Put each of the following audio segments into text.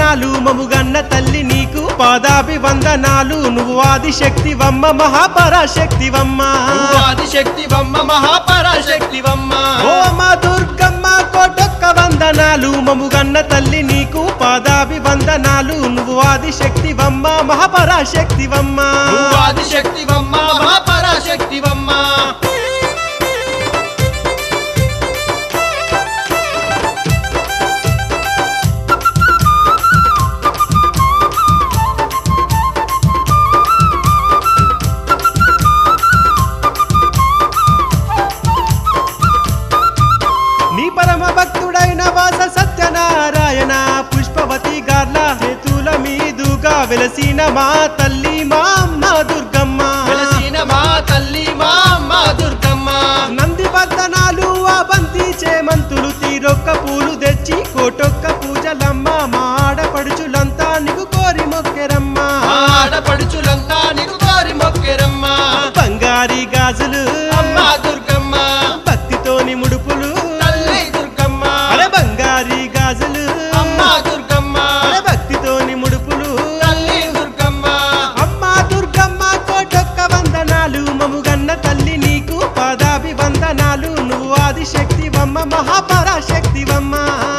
వందనాలు మముగన్న తల్లి నీకు పాదాభి వందనాలు నువ్వు ఆది శక్తివమ్మ మహాపరాశక్తివమ్మ నువ్వు ఆదిశక్తివమ్మ మహాపరాశక్తివమ్మ ఓ అమ్మ దుర్గమ్మ కోటొక్క వందనాలు మముగన్న తల్లి నీకు పాదాభి వందనాలు నువ్వు ఆది శక్తివమ్మ మహాపరాశక్తివమ్మ నువ్వు ఆదిశక్తివమ్మ మహాపరాశక్తివమ్మ నీ పరమ భక్తుడైన వాస సత్యనారాయణ పుష్పవతి గార్ల చేతుల మీదుగా వెలసిన మా తల్లి మా అమ్మ దుర్గమ్మ వెలసిన మా తల్లి మా అమ్మ దుర్గమ్మ నంది వర్ధనాలు ఆ బంతి చేమంతులు తీరొక్క పూలు తెచ్చి కోటొక్క పూజలమ్మ మా ఆడపడుచులంతా నీకు కోరి మొక్కెరమ్మ మా ఆడపడుచులంతా నీకు కోరి మొక్కెరమ్మ బంగారి గాజులు అమ్మ దుర్గమ్మ భక్తితోని ముడుపులు తల్లి దుర్గమ్మ అరే బంగారి గాజులు అమ్మ దుర్గమ్మ అరే భక్తితోని ముడుపులు తల్లి దుర్గమ్మ అమ్మ దుర్గమ్మ కోటొక్క వందనాలు మముగన్న తల్లి నీకు పాదాభి వందనాలు నువ్వు ఆది శక్తివమ్మ మహాపరాశక్తివమ్మ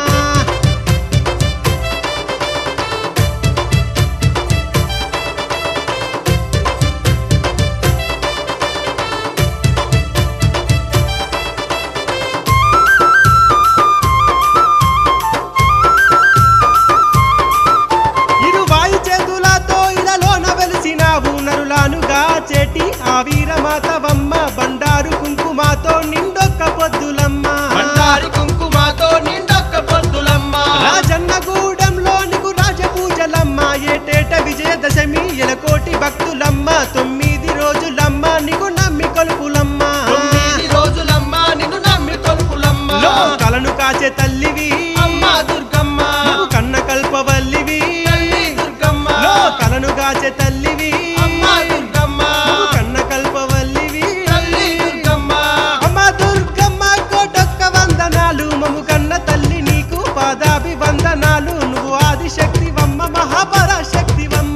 ఇరువాయి చేతులతో ఇలలోన వెలిసినావు నరులానుగా చేటి ఆ వీరమాతవమ్మ బండారు కుంకుమాతో నిండొక్క పొద్దులమ్మ బండారి కుంకుమతో నిండొక్క పొద్దులమ్మ రాజన్నగూడెంలో నీకు రాజపూజలమ్మ ఏటేట విజయదశమి ఎలకోటి భక్తులమ్మ తొమ్మిది రోజులమ్మ నీకు నమ్మి కొలుపులమ్మ తొమ్మిది రోజులమ్మ నిన్ను నమ్మి కొలుపులమ్మ లోకాలను కాచే తల్లివి అమ్మ దుర్గమ్మ నువ్వు కన్న కల్పవల్లివి తల్లి దుర్గమ్మ లోకాలను కాచే తల్లివి అమ్మ దుర్గమ్మ నువ్వు కన్న కల్పవల్లివి తల్లి దుర్గమ్మ అమ్మ దుర్గమ్మ కోటొక్క వందనాలు మము కన్న తల్లి నీకు పాదాభి వందనాలు నువ్వు ఆది శక్తివమ్మ మహాపరాశక్తివమ్మ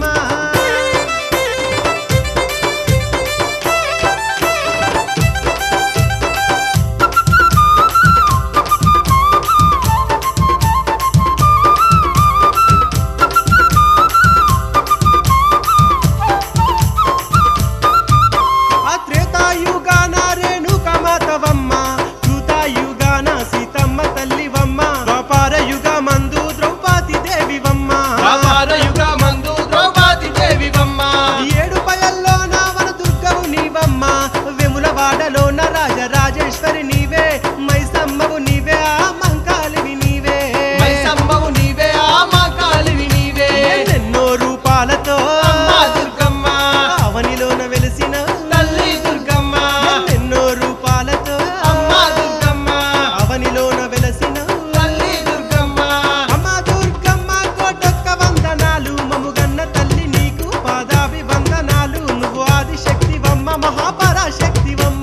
ఆ త్రేతాయుగాన రేణుక మాతవమ్మ కృతాయుగాన సీతమ్మ తల్లివమ్మ ద్వాపార యుగ మందు ద్రౌపది దేవివమ్మ వ్యాపార యుగ మందు ద్రౌపది దేవివమ్మ ఏడు పయల్లోన వన దుర్గవు నీవమ్మ వెములవాడలోన రాజరాజేశ్వరి నీవే మైసమ్మవు నీవే ఆ మంకాలివి నీవే మైసమ్మవు నీవే ఆ కాలివి నీవే ఎన్నెన్నో రూపాలతో అమ్మ దుర్గమ్మ అవనిలోన వెలిసిన తల్లి దుర్గమ్మ ఎన్నెన్నో రూపాలతో అమ్మ దుర్గమ్మ అవనిలోన వెలసిన తల్లి దుర్గమ్మ అమ్మ దుర్గమ్మ కోటొక్క వందనాలు మముగన్న తల్లి నీకు పాదాభి వందనాలు నువ్వు ఆది శక్తివమ్మ మహాపరాశక్తివమ్మ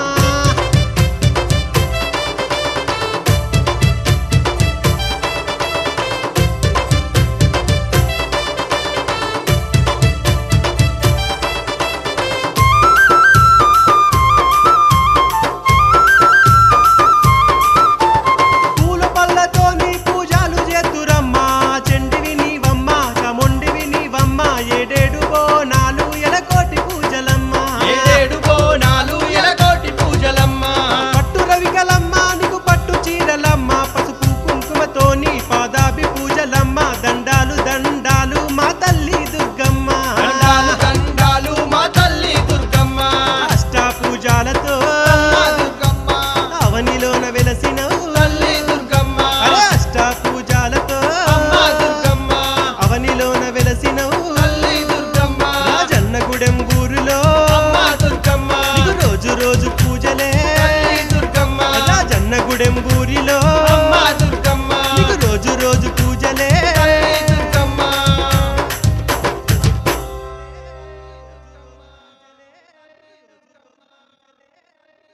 పూల పళ్ళతోని పూజలు చేతురమ్మ చెండివి నీవమ్మ చముండివి నీవమ్మ ఏడేడు బోనాలు ఎలకోటి పూజలమ్మ ఏడేడు బోనాలు ఎలకోటి పూజలమ్మ పట్టు రవికలమ్మ నీకు పట్టు చీరలమ్మ పసుపు కుంకుమతోని పాదాభి పూజలమ్మ దండాలు దండాలు మా తల్లి దుర్గమ్మ దండాలు దండాలు మా తల్లి దుర్గమ్మ అష్ట పూజాలతో అమ్మ దుర్గమ్మ అవనిలోన వెలసిన తల్లి దుర్గమ్మ అరే అష్ట పూజాలతో అమ్మ దుర్గమ్మ అవనిలోన వెలసిన తల్లి దుర్గమ్మ రాజన్నగూడెం ఊరులో అమ్మ దుర్గమ్మ నీకు రోజు రోజు పూజలే తల్లి దుర్గమ్మ రాజన్నగూడెం